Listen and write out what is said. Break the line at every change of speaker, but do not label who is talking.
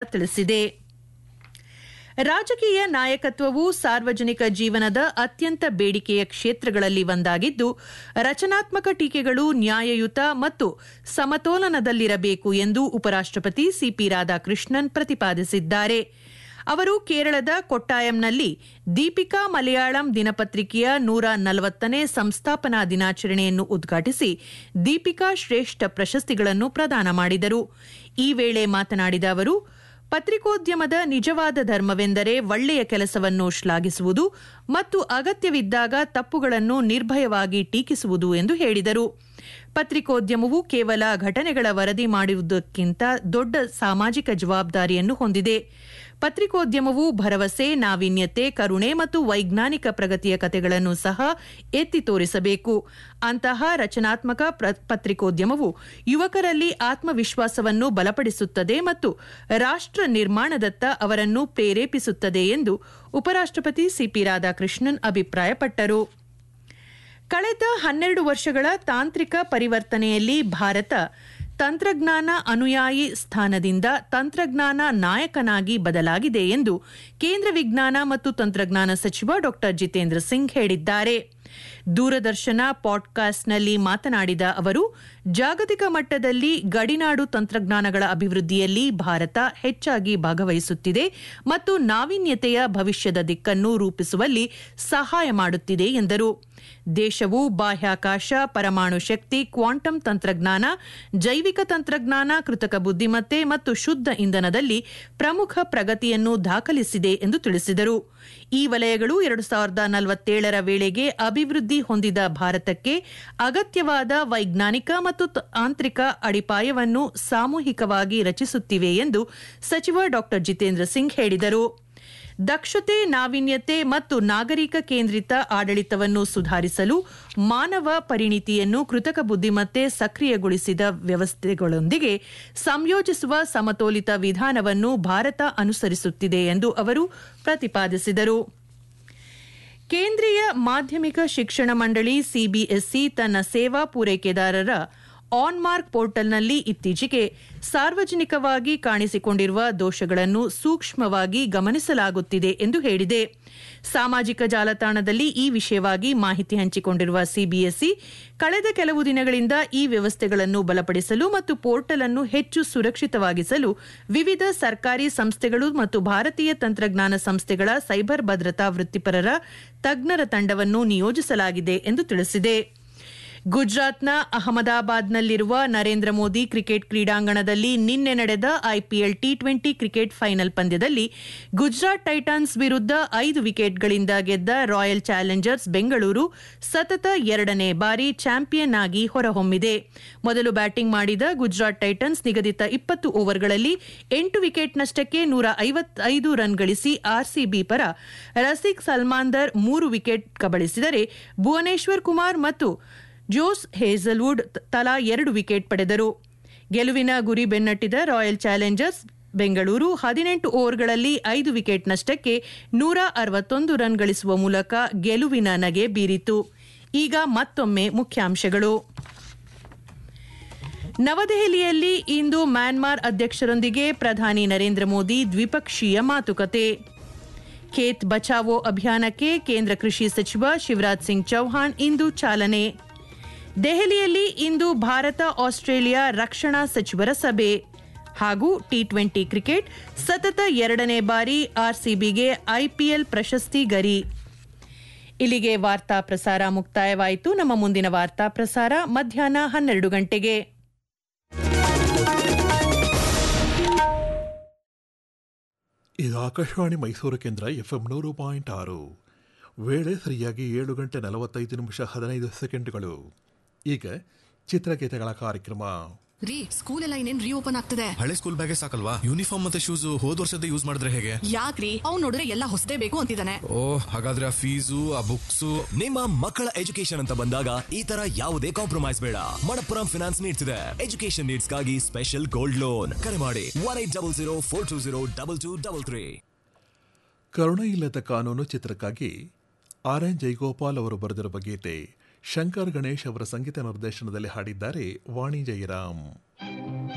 ತಿಳಿಸಿದೆ ರಾಜಕೀಯ ನಾಯಕತ್ವವು ಸಾರ್ವಜನಿಕ ಜೀವನದ ಅತ್ಯಂತ ಬೇಡಿಕೆಯ ಕ್ಷೇತ್ರಗಳಲ್ಲಿ ಒಂದಾಗಿದ್ದು ರಚನಾತ್ಮಕ ಟೀಕೆಗಳು ನ್ಯಾಯಯುತ ಮತ್ತು ಸಮತೋಲನದಲ್ಲಿರಬೇಕು ಎಂದು ಉಪರಾಷ್ಟಪತಿ ಸಿಪಿ ರಾಧಾಕೃಷ್ಣನ್ ಪ್ರತಿಪಾದಿಸಿದ್ದಾರೆ ಅವರು ಕೇರಳದ ಕೊಟ್ಟಾಯಂನಲ್ಲಿ ದೀಪಿಕಾ ಮಲಯಾಳಂ ದಿನಪತ್ರಿಕೆಯ ನೂರ ನಲವತ್ತನೇ ಸಂಸ್ಥಾಪನಾ ದಿನಾಚರಣೆಯನ್ನು ಉದ್ಘಾಟಿಸಿ ದೀಪಿಕಾ ಶ್ರೇಷ್ಠ ಪ್ರಶಸ್ತಿಗಳನ್ನು ಪ್ರದಾನ ಮಾಡಿದರು ಈ ವೇಳೆ ಮಾತನಾಡಿದ ಅವರು ಪತ್ರಿಕೋದ್ಯಮದ ನಿಜವಾದ ಧರ್ಮವೆಂದರೆ ಒಳ್ಳೆಯ ಕೆಲಸವನ್ನು ಶ್ಲಾಘಿಸುವುದು ಮತ್ತು ಅಗತ್ಯವಿದ್ದಾಗ ತಪ್ಪುಗಳನ್ನು ನಿರ್ಭಯವಾಗಿ ಟೀಕಿಸುವುದು ಎಂದು ಹೇಳಿದರು ಪತ್ರಿಕೋದ್ಯಮವು ಕೇವಲ ಘಟನೆಗಳ ವರದಿ ಮಾಡುವುದಕ್ಕಿಂತ ದೊಡ್ಡ ಸಾಮಾಜಿಕ ಜವಾಬ್ದಾರಿಯನ್ನು ಹೊಂದಿದೆ ಪತ್ರಿಕೋದ್ಯಮವು ಭರವಸೆ ನಾವೀನ್ಯತೆ ಕರುಣೆ ಮತ್ತು ವೈಜ್ಞಾನಿಕ ಪ್ರಗತಿಯ ಕಥೆಗಳನ್ನು ಸಹ ಎತ್ತಿ ತೋರಿಸಬೇಕು ಅಂತಹ ರಚನಾತ್ಮಕ ಪತ್ರಿಕೋದ್ಯಮವು ಯುವಕರಲ್ಲಿ ಆತ್ಮವಿಶ್ವಾಸವನ್ನು ಬಲಪಡಿಸುತ್ತದೆ ಮತ್ತು ರಾಷ್ಟ್ರ ನಿರ್ಮಾಣದತ್ತ ಅವರನ್ನು ಪ್ರೇರೇಪಿಸುತ್ತದೆ ಎಂದು ಉಪರಾಷ್ಟಪತಿ ಸಿಪಿ ರಾಧಾಕೃಷ್ಣನ್ ಅಭಿಪ್ರಾಯಪಟ್ಟರು ಕಳೆದ ಹನ್ನೆರಡು ವರ್ಷಗಳ ತಾಂತ್ರಿಕ ಪರಿವರ್ತನೆಯಲ್ಲಿ ಭಾರತ ತಂತ್ರಜ್ಞಾನ ಅನುಯಾಯಿ ಸ್ಥಾನದಿಂದ ತಂತ್ರಜ್ಞಾನ ನಾಯಕನಾಗಿ ಬದಲಾಗಿದೆ ಎಂದು ಕೇಂದ್ರ ವಿಜ್ಞಾನ ಮತ್ತು ತಂತ್ರಜ್ಞಾನ ಸಚಿವ ಡಾ ಜಿತೇಂದ್ರ ಸಿಂಗ್ ಹೇಳಿದ್ದಾರೆ ದೂರದರ್ಶನ ಪಾಡ್ಕಾಸ್ಟ್ನಲ್ಲಿ ಮಾತನಾಡಿದ ಅವರು ಜಾಗತಿಕ ಮಟ್ಟದಲ್ಲಿ ಗಡಿನಾಡು ತಂತ್ರಜ್ಞಾನಗಳ ಅಭಿವೃದ್ಧಿಯಲ್ಲಿ ಭಾರತ ಹೆಚ್ಚಾಗಿ ಭಾಗವಹಿಸುತ್ತಿದೆ ಮತ್ತು ನಾವೀನ್ಯತೆಯ ಭವಿಷ್ಯದ ದಿಕ್ಕನ್ನು ರೂಪಿಸುವಲ್ಲಿ ಸಹಾಯ ಮಾಡುತ್ತಿದೆ ಎಂದರು ದೇಶವು ಬಾಹ್ಯಾಕಾಶ ಪರಮಾಣು ಶಕ್ತಿ ಕ್ವಾಂಟಮ್ ತಂತ್ರಜ್ಞಾನ ಜೈವಿಕ ತಂತ್ರಜ್ಞಾನ ಕೃತಕ ಬುದ್ದಿಮತ್ತೆ ಮತ್ತು ಶುದ್ಧ ಇಂಧನದಲ್ಲಿ ಪ್ರಮುಖ ಪ್ರಗತಿಯನ್ನು ದಾಖಲಿಸಿದೆ ಎಂದು ತಿಳಿಸಿದರು ಈ ವಲಯಗಳು ಎರಡು ಸಾವಿರದ ನಲವತ್ತೇಳರ ವೇಳೆಗೆ ಅಭಿವೃದ್ಧಿ ಹೊಂದಿದ ಭಾರತಕ್ಕೆ ಅಗತ್ಯವಾದ ವೈಜ್ಞಾನಿಕ ಮತ್ತು ತಾಂತ್ರಿಕ ಅಡಿಪಾಯವನ್ನು ಸಾಮೂಹಿಕವಾಗಿ ರಚಿಸುತ್ತಿವೆ ಎಂದು ಸಚಿವ ಡಾ ಜಿತೇಂದ್ರ ಸಿಂಗ್ ಹೇಳಿದರು ದಕ್ಷತೆ ನಾವೀನ್ಯತೆ ಮತ್ತು ನಾಗರಿಕ ಕೇಂದ್ರಿತ ಆಡಳಿತವನ್ನು ಸುಧಾರಿಸಲು ಮಾನವ ಪರಿಣಿತಿಯನ್ನು ಕೃತಕ ಬುದ್ದಿಮತ್ತೆ ಸಕ್ರಿಯಗೊಳಿಸಿದ ವ್ಯವಸ್ಥೆಗಳೊಂದಿಗೆ ಸಂಯೋಜಿಸುವ ಸಮತೋಲಿತ ವಿಧಾನವನ್ನು ಭಾರತ ಅನುಸರಿಸುತ್ತಿದೆ ಎಂದು ಅವರು ಪ್ರತಿಪಾದಿಸಿದರು ಕೇಂದ್ರೀಯ ಮಾಧ್ಯಮಿಕ ಶಿಕ್ಷಣ ಮಂಡಳಿ ಸಿಬಿಎಸ್ಇ ತನ್ನ ಸೇವಾ ಪೂರೈಕೆದಾರರ ಆನ್ಮಾರ್ಕ್ ಪೋರ್ಟಲ್ನಲ್ಲಿ ಇತ್ತೀಚೆಗೆ ಸಾರ್ವಜನಿಕವಾಗಿ ಕಾಣಿಸಿಕೊಂಡಿರುವ ದೋಷಗಳನ್ನು ಸೂಕ್ಷ್ಮವಾಗಿ ಗಮನಿಸಲಾಗುತ್ತಿದೆ ಎಂದು ಹೇಳಿದೆ ಸಾಮಾಜಿಕ ಜಾಲತಾಣದಲ್ಲಿ ಈ ವಿಷಯವಾಗಿ ಮಾಹಿತಿ ಹಂಚಿಕೊಂಡಿರುವ ಸಿಬಿಎಸ್ಇ ಕಳೆದ ಕೆಲವು ದಿನಗಳಿಂದ ಈ ವ್ಯವಸ್ಥೆಗಳನ್ನು ಬಲಪಡಿಸಲು ಮತ್ತು ಪೋರ್ಟಲ್ ಅನ್ನು ಹೆಚ್ಚು ಸುರಕ್ಷಿತವಾಗಿಸಲು ವಿವಿಧ ಸರ್ಕಾರಿ ಸಂಸ್ಥೆಗಳು ಮತ್ತು ಭಾರತೀಯ ತಂತ್ರಜ್ಞಾನ ಸಂಸ್ಥೆಗಳ ಸೈಬರ್ ಭದ್ರತಾ ವೃತ್ತಿಪರರ ತಜ್ಞರ ತಂಡವನ್ನು ನಿಯೋಜಿಸಲಾಗಿದೆ ಎಂದು ತಿಳಿಸಿದೆ ಗುಜರಾತ್ನ ಅಹಮದಾಬಾದ್ನಲ್ಲಿರುವ ನರೇಂದ್ರ ಮೋದಿ ಕ್ರಿಕೆಟ್ ಕ್ರೀಡಾಂಗಣದಲ್ಲಿ ನಿನ್ನೆ ನಡೆದ IPL T twenty cricket final ಪಂದ್ಯದಲ್ಲಿ ಗುಜರಾತ್ ಟೈಟನ್ಸ್ ವಿರುದ್ಧ ಐದು ವಿಕೆಟ್ಗಳಿಂದ ಗೆದ್ದ ರಾಯಲ್ ಚಾಲೆಂಜರ್ಸ್ ಬೆಂಗಳೂರು ಸತತ ಎರಡನೇ ಬಾರಿ ಚಾಂಪಿಯನ್ ಆಗಿ ಹೊರಹೊಮ್ಮಿದೆ ಮೊದಲು ಬ್ಯಾಟಿಂಗ್ ಮಾಡಿದ ಗುಜರಾತ್ ಟೈಟನ್ಸ್ ನಿಗದಿತ ಇಪ್ಪತ್ತು ಓವರ್ಗಳಲ್ಲಿ ಎಂಟು ವಿಕೆಟ್ನಷ್ಟಕ್ಕೆ ನೂರ ಐವತ್ತೈದು ರನ್ ಗಳಿಸಿ ಆರ್ಸಿಬಿ ಪರ ರಸಿಕ್ ಸಲ್ಮಾಂದರ್ ಮೂರು ವಿಕೆಟ್ ಕಬಳಿಸಿದರೆ ಭುವನೇಶ್ವರ್ ಕುಮಾರ್ ಮತ್ತು ಜೋಸ್ ಹೇಸಲ್ವುಡ್ ತಲಾ ಎರಡು ವಿಕೆಟ್ ಪಡೆದರು ಗೆಲುವಿನ ಗುರಿ ಬೆನ್ನಟ್ಟಿದ ರಾಯಲ್ ಚಾಲೆಂಜರ್ಸ್ ಬೆಂಗಳೂರು ಹದಿನೆಂಟು ಓವರ್ಗಳಲ್ಲಿ ಐದು ವಿಕೆಟ್ ನಷ್ಟಕ್ಕೆ ನೂರ ಅರವತ್ತೊಂದು ರನ್ ಗಳಿಸುವ ಮೂಲಕ ಗೆಲುವಿನ ನಗೆ ಬೀರಿತು ಈಗ ಮತ್ತೊಮ್ಮೆ ಮುಖ್ಯಾಂಶಗಳು ನವದೆಹಲಿಯಲ್ಲಿ ಇಂದು ಮ್ಯಾನ್ಮಾರ್ ಅಧ್ಯಕ್ಷರೊಂದಿಗೆ ಪ್ರಧಾನಿ ನರೇಂದ್ರ ಮೋದಿ ದ್ವಿಪಕ್ಷೀಯ ಮಾತುಕತೆ ಖೇತ್ ಬಚಾವೋ ಅಭಿಯಾನಕ್ಕೆ ಕೇಂದ್ರ ಕೃಷಿ ಸಚಿವ ಶಿವರಾಜ್ ಸಿಂಗ್ ಚೌಹಾಣ್ ಇಂದು ಚಾಲನೆ ದೆಹಲಿಯಲ್ಲಿ ಇಂದು ಭಾರತ ಆಸ್ಟ್ರೇಲಿಯಾ ರಕ್ಷಣಾ ಸಚಿವರ ಸಭೆ ಹಾಗೂ ಟಿ ಟ್ವೆಂಟಿ ಕ್ರಿಕೆಟ್ ಸತತ ಎರಡನೇ ಬಾರಿ ಆರ್ಸಿಬಿಗೆ ಐಪಿಎಲ್ ಪ್ರಶಸ್ತಿ ಗರಿ ಇಲ್ಲಿಗೆ ವಾರ್ತಾ ಪ್ರಸಾರ ಮುಕ್ತಾಯವಾಯಿತು ನಮ್ಮ ಮುಂದಿನ ವಾರ್ತಾ ಪ್ರಸಾರ ಮಧ್ಯಾಹ್ನ ಹನ್ನೆರಡು ಗಂಟೆಗೆ
ಇದು ಆಕಾಶವಾಣಿ ಮೈಸೂರು ಕೇಂದ್ರ ಎಫ್ಎಂ ನೂರು ಪಾಯಿಂಟ್ ಆರು ವೇಳೆ ಸರಿಯಾಗಿ ಏಳು ಗಂಟೆ ನಲವತ್ತೈದು ನಿಮಿಷ ಹದಿನೈದು ಸೆಕೆಂಡ್ಗಳು ಈಗ ಚಿತ್ರಗೀತೆಗಳ ಕಾರ್ಯಕ್ರಮ
ರೀ ಸ್ಕೂಲ್ ಎಲ್ಲ ಇನ್ನೇನ್ ರೀಓಪನ್ ಆಗ್ತದೆ
ಹಳೆ ಸ್ಕೂಲ್ ಬ್ಯಾಗೆ ಸಾಕಲ್ವಾ ಯೂನಿಫಾರ್ಮ್ ಮತ್ತೆ ಶೂಸ್ ಹೋದ್ ವರ್ಷದ ಯೂಸ್ ಮಾಡಿದ್ರೆ ಹೇಗೆ
ಯಾಕ್ರಿ ಅವ್ನ್ ನೋಡಿದ್ರೆ ಎಲ್ಲ ಹೊಸದೇ ಬೇಕು ಅಂತಿದ್ದಾನೆ
ಓ ಹಾಗಾದ್ರೆ ಆ ಫೀಸು ಆ ಬುಕ್ಸು
ನಿಮ್ಮ ಮಕ್ಕಳ ಎಜುಕೇಶನ್ ಅಂತ ಬಂದಾಗ ಈ ತರ ಯಾವುದೇ ಕಾಂಪ್ರಮೈಸ್ ಬೇಡ ಮಣಪ್ಪುರಂ ಫಿನಾನ್ಸ್ ನೀಡ್ತಿದೆ ಎಜುಕೇಶನ್ ನೀಡ್ಸ್ ಗಾಗಿ ಸ್ಪೆಷಲ್ ಗೋಲ್ಡ್ ಲೋನ್ ಕರೆ ಮಾಡಿ one eight double zero four two zero double two double three
ಕರುಣೆ ಇಲ್ಲದ ಕಾನೂನು ಚಿತ್ರಕ್ಕಾಗಿ ಆರ್ ಎನ್ ಜೈಗೋಪಾಲ್ ಅವರು ಬರೆದಿರುವ ಗೀತೆ ಶಂಕರ್ ಗಣೇಶ್ ಅವರ ಸಂಗೀತ ನಿರ್ದೇಶನದಲ್ಲಿ ಹಾಡಿದ್ದಾರೆ ವಾಣಿ ಜಯರಾಮ್